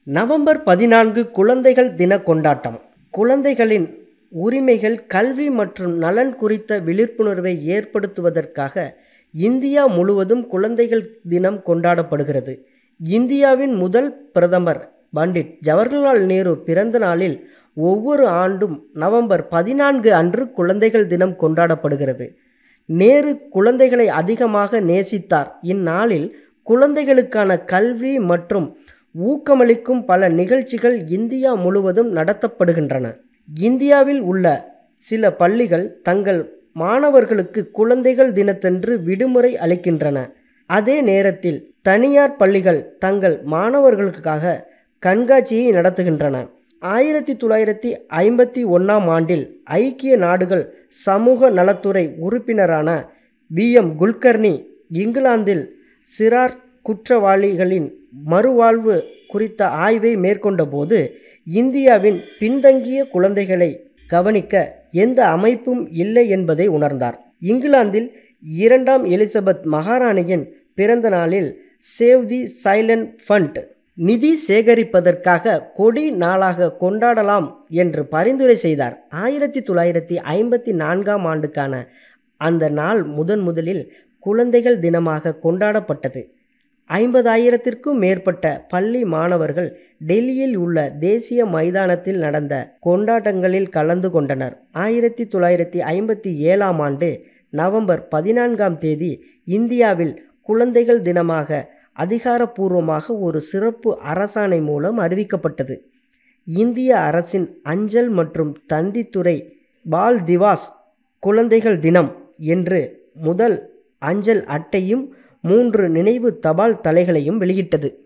November பதினான்கு குழந்தைகள் தின கொண்டாட்டம் குழந்தைகளின் உரிமைகள் கல்வி மற்றும் நலன் குறித்த விழிப்புணர்வை ஏற்படுத்துவதற்காக இந்தியா முழுவதும் குழந்தைகள் தினம் கொண்டாடப்படுகிறது இந்தியாவின் முதல் பிரதமர் பண்டிட் ஜவஹர்லால் நேரு பிறந்த நாளில் ஒவ்வொரு ஆண்டும் நவம்பர் பதினான்கு அன்று குழந்தைகள் தினம் கொண்டாடப்படுகிறது நேரு குழந்தைகளை அதிகமாக நேசித்தார் இந்நாளில் குழந்தைகளுக்கான கல்வி மற்றும் ஊக்கமளிக்கும் பல நிகழ்ச்சிகள் இந்தியா முழுவதும் நடத்தப்படுகின்றன இந்தியாவில் உள்ள சில பள்ளிகள் தங்கள் மாணவர்களுக்கு குழந்தைகள் தினத்தன்று விடுமுறை அளிக்கின்றன அதே நேரத்தில் தனியார் பள்ளிகள் தங்கள் மாணவர்களுக்காக கண்காட்சியை நடத்துகின்றன ஆயிரத்தி தொள்ளாயிரத்தி ஐம்பத்தி ஒன்றாம் ஆண்டில் ஐக்கிய நாடுகள் சமூக நலத்துறை உறுப்பினரான பி எம் குல்கர்னி இங்கிலாந்தில் சிறார் குற்றவாளிகளின் மறுவாழ்வு குறித்த ஆய்வை மேற்கொண்டபோது இந்தியாவின் பின்தங்கிய குழந்தைகளை கவனிக்க எந்த அமைப்பும் இல்லை என்பதை உணர்ந்தார் இங்கிலாந்தில் இரண்டாம் எலிசபெத் மகாராணியின் பிறந்த நாளில் சேவ் தி சைலண்ட் ஃபண்ட் நிதி சேகரிப்பதற்காக கொடி நாளாக கொண்டாடலாம் என்று பரிந்துரை செய்தார் ஆயிரத்தி தொள்ளாயிரத்தி ஐம்பத்தி நான்காம் ஆண்டுக்கான அந்த நாள் முதன் முதலில் குழந்தைகள் தினமாக கொண்டாடப்பட்டது ஐம்பதாயிரத்திற்கும் மேற்பட்ட பள்ளி மாணவர்கள் டெல்லியில் உள்ள தேசிய மைதானத்தில் நடந்த கொண்டாட்டங்களில் கலந்து கொண்டனர் ஆயிரத்தி தொள்ளாயிரத்தி ஐம்பத்தி ஏழாம் ஆண்டு நவம்பர் பதினான்காம் தேதி இந்தியாவில் குழந்தைகள் தினமாக அதிகாரப்பூர்வமாக ஒரு சிறப்பு அரசாணை மூலம் அறிவிக்கப்பட்டது இந்திய அரசின் அஞ்சல் மற்றும் தந்தித்துறை பால் திவாஸ் குழந்தைகள் தினம் என்று முதல் அஞ்சல் அட்டையும் மூன்று நினைவு தபால் தலைகளையும் வெளியிட்டது